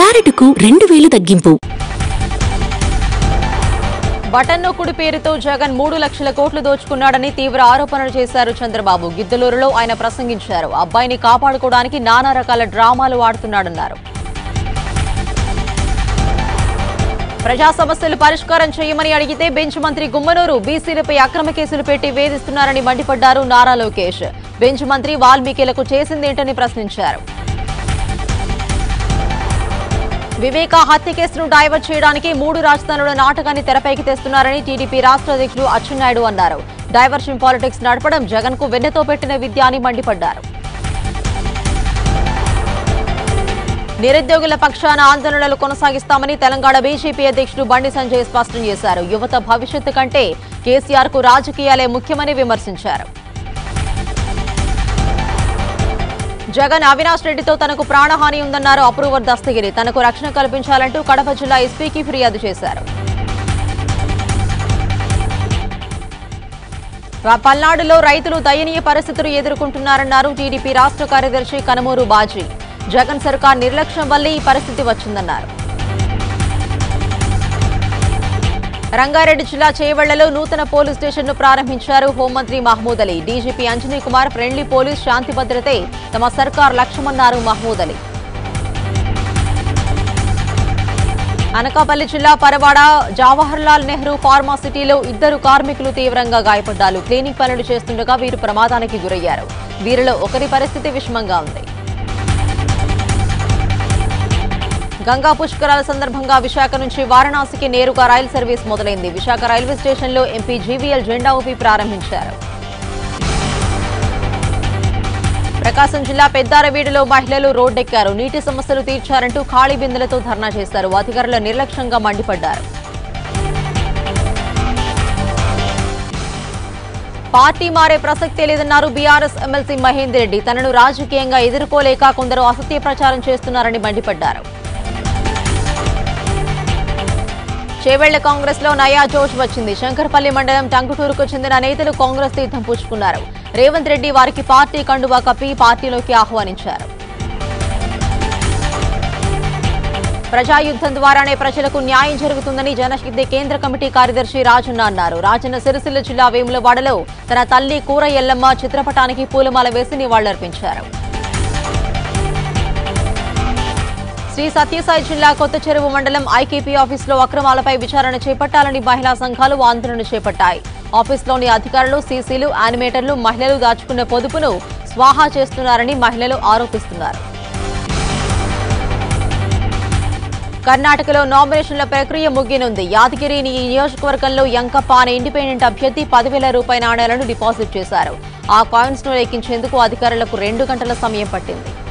క్యారెట్కు రెండు వేలు తగ్గింపు బటన్ నొక్కుడు పేరుతో జగన్ మూడు లక్షల కోట్లు దోచుకున్నాడని తీవ్ర ఆరోపణలు చేశారు చంద్రబాబు గిద్దలూరులో ఆయన ప్రసంగించారు అబ్బాయిని కాపాడుకోవడానికి నానా రకాల డ్రామాలు ఆడుతున్నాడన్నారు ప్రజా సమస్యలు పరిష్కారం చేయమని అడిగితే బెంచ్ మంత్రి గుమ్మనూరు బీసీలపై అక్రమ కేసులు పెట్టి వేధిస్తున్నారని మండిపడ్డారు నారా లోకేష్ బెంచ్ మంత్రి వాల్మీకిలకు చేసిందేంటని ప్రశ్నించారు వివేక హత్య కేసును డైవర్ట్ చేయడానికి మూడు రాజధానుల నాటకాన్ని తెరపైకి తెస్తున్నారని టీడీపీ రాష్ట్ర అధ్యక్షుడు అచ్చెన్నాయుడు అన్నారు డైవర్షన్ పాలిటిక్స్ నడపడం జగన్ కు వెన్నెతో పెట్టిన విద్య అని మండిపడ్డారు నిరుద్యోగుల పక్షాన ఆందోళనలు కొనసాగిస్తామని తెలంగాణ బీజేపీ అధ్యక్షుడు బండి సంజయ్ స్పష్టం చేశారు యువత భవిష్యత్తు కంటే కేసీఆర్ కు రాజకీయాలే ముఖ్యమని విమర్శించారు జగన్ అవినాష్ రెడ్డితో తనకు ప్రాణహాని ఉందన్నారు అప్రూవర్ దస్తగిరి తనకు రక్షణ కల్పించాలంటూ కడప జిల్లా ఎస్పీకి ఫిర్యాదు చేశారు పల్నాడులో రైతులు దయనీయ పరిస్థితులు ఎదుర్కొంటున్నారన్నారు టీడీపీ రాష్ట్ర కార్యదర్శి కనమూరు బాజీ జగన్ సర్కార్ నిర్లక్ష్యం వల్లే ఈ పరిస్థితి వచ్చిందన్నారు రంగారెడ్డి జిల్లా చేవళ్లలో నూతన పోలీస్ స్టేషన్ ను ప్రారంభించారు హోంమంత్రి Mahmood Ali DGP Anjani Kumar friendly police శాంతి భద్రతే తమ సర్కార్ లక్ష్యమన్నారు మహమూద్ అలీ అనకాపల్లి జిల్లా పరవాడ జవహర్లాల్ నెహ్రూ ఫార్మాసిటీలో ఇద్దరు కార్మికులు తీవ్రంగా గాయపడ్డారు క్లీనింగ్ పనులు చేస్తుండగా వీరు ప్రమాదానికి గురయ్యారు వీరిలో ఒకరి పరిస్థితి విషమంగా ఉంది గంగా పుష్కరాల సందర్భంగా విశాఖ నుంచి వారణాసికి నేరుగా రైలు సర్వీస్ మొదలైంది విశాఖ రైల్వే స్టేషన్లో ఎంపీ జీవీఎల్ జెండా ఊపి ప్రారంభించారు ప్రకాశం జిల్లా పెద్దారవీడులో మహిళలు రోడ్డెక్కారు నీటి సమస్యలు తీర్చారంటూ ఖాళీ బిందెలతో ధర్నా చేశారు అధికారుల నిర్లక్ష్యంగా మండిపడ్డారు పార్టీ మారే ప్రసక్తే లేదన్నారు బీఆర్ఎస్ ఎమ్మెల్సీ మహేందర్ రెడ్డి తనను రాజకీయంగా ఎదుర్కోలేక కొందరు అసత్య ప్రచారం చేస్తున్నారని మండిపడ్డారు చేవెళ్ల కాంగ్రెస్ లో నయా జోష్ వచ్చింది శంకర్పల్లి మండలం టంగుటూరుకు చెందిన నేతలు కాంగ్రెస్ తీర్థం పుచ్చుకున్నారు రేవంత్ రెడ్డి వారికి పార్టీ కండువా కప్పి పార్టీలోకి ఆహ్వానించారు ప్రజాయుద్ధం ద్వారానే ప్రజలకు న్యాయం జరుగుతుందని జనశక్తి కేంద్ర కమిటీ కార్యదర్శి రాజన్న అన్నారు రాజన్న సిరిసిల్ల జిల్లా వేములవాడలో తన తల్లి కూర ఎల్లమ్మ చిత్రపటానికి పూలమాల వేసి నివాళులర్పించారు శ్రీ సత్యసాయి జిల్లా కొత్త చెరువు మండలం ఐకేపీ ఆఫీసులో అక్రమాలపై విచారణ చేపట్టాలని మహిళా సంఘాలు ఆందోళన చేపట్టాయి ఆఫీసులోని అధికారులు సీసీలు యానిమేటర్లు మహిళలు దాచుకున్న పొదుపును స్వాహా చేస్తున్నారని మహిళలు ఆరోపిస్తున్నారు కర్ణాటకలో నామినేషన్ల ప్రక్రియ ముగినుంది యాదగిరి ఈ నియోజకవర్గంలో యంకప్ప అనే ఇండిపెండెంట్ అభ్యర్థి పదివేల రూపాయల నాణేలను డిపాజిట్ చేశారు ఆ కాయిన్స్ ను లెక్కించేందుకు అధికారులకు రెండు గంటల సమయం పట్టింది